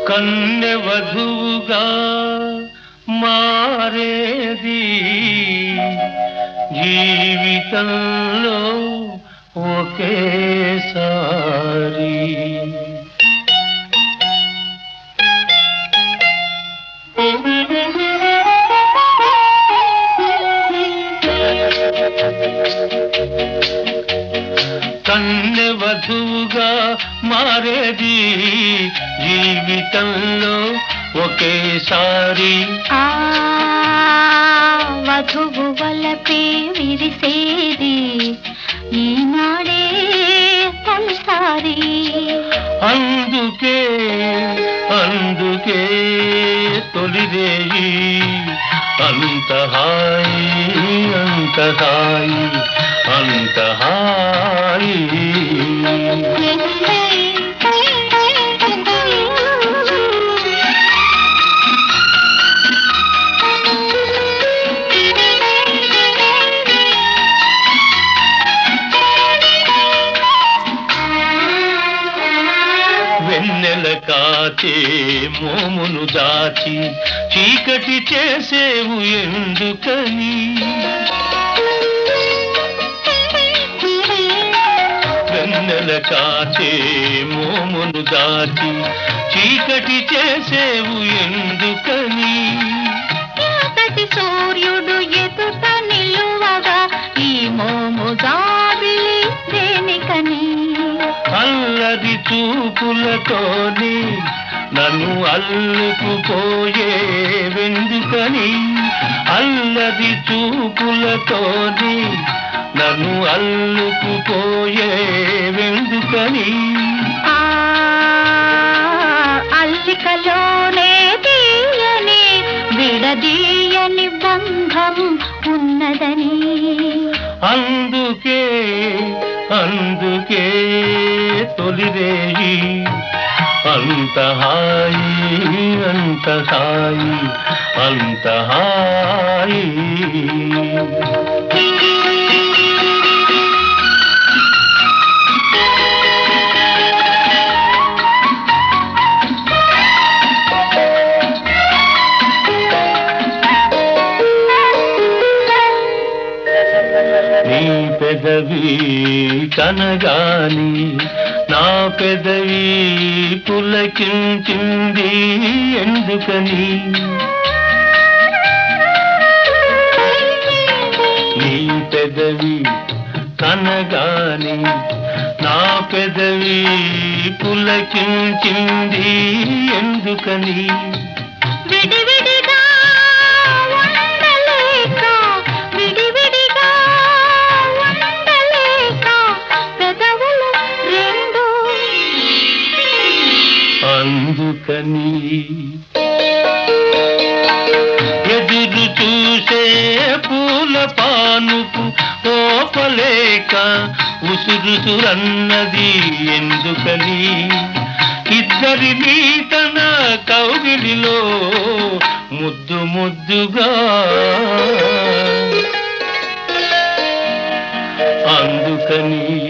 కన్నె వధువుగా మారేది జీవితంలో ఒకేసారి కన్నె వధువుగా మారేది జీవితంలో ఒకేసారి ఆ వధువు వలపే విరిసేది ఈనాడే తొలిసారి అందుకే అందుకే తొలిరేయి అంత హాయి అంత హాయి అంత హాయి వెన్నెల కాచే మోమును దాచి చీకటి చేసేవు ఎందుకని వెన్నెల కాచే మోమును దాచి చీకటి చేసేవు ఎందుకని ఎంతటి సూర్యుడు ఎదుట నిలువగా ఈ మోము జాబిలి దేనికని అల్లరి చూపులతోని నన్ను అల్లుకుపోయే వెందుకని అల్లరి చూపులతోని నన్ను అల్లుకుపోయే వెందుకని ఆ అల్లికలోనే తీయని విడదీయని బంధం ఉన్నదని అందుకే అందుకే తొలిరేయి అంత హాయి అంత హాయి అంత హాయి నీ పెదవి కనగాని నా పెదవి పులకించింది ఎందుకని నీ పెదవి కనగాని నా పెదవి పులకించింది ఎందుకని విడివిడిగా ఉండలేక విడివిడిగా ఉండలేక పెదవులు రెండు అందుకని ఎదురు చూసే పూల పానుపు ఓపలేక ఉసురుసురన్నది ఎందుకని ఇద్దరిని తన కౌగిలిలో ముద్దు ముద్దుగా అందుకని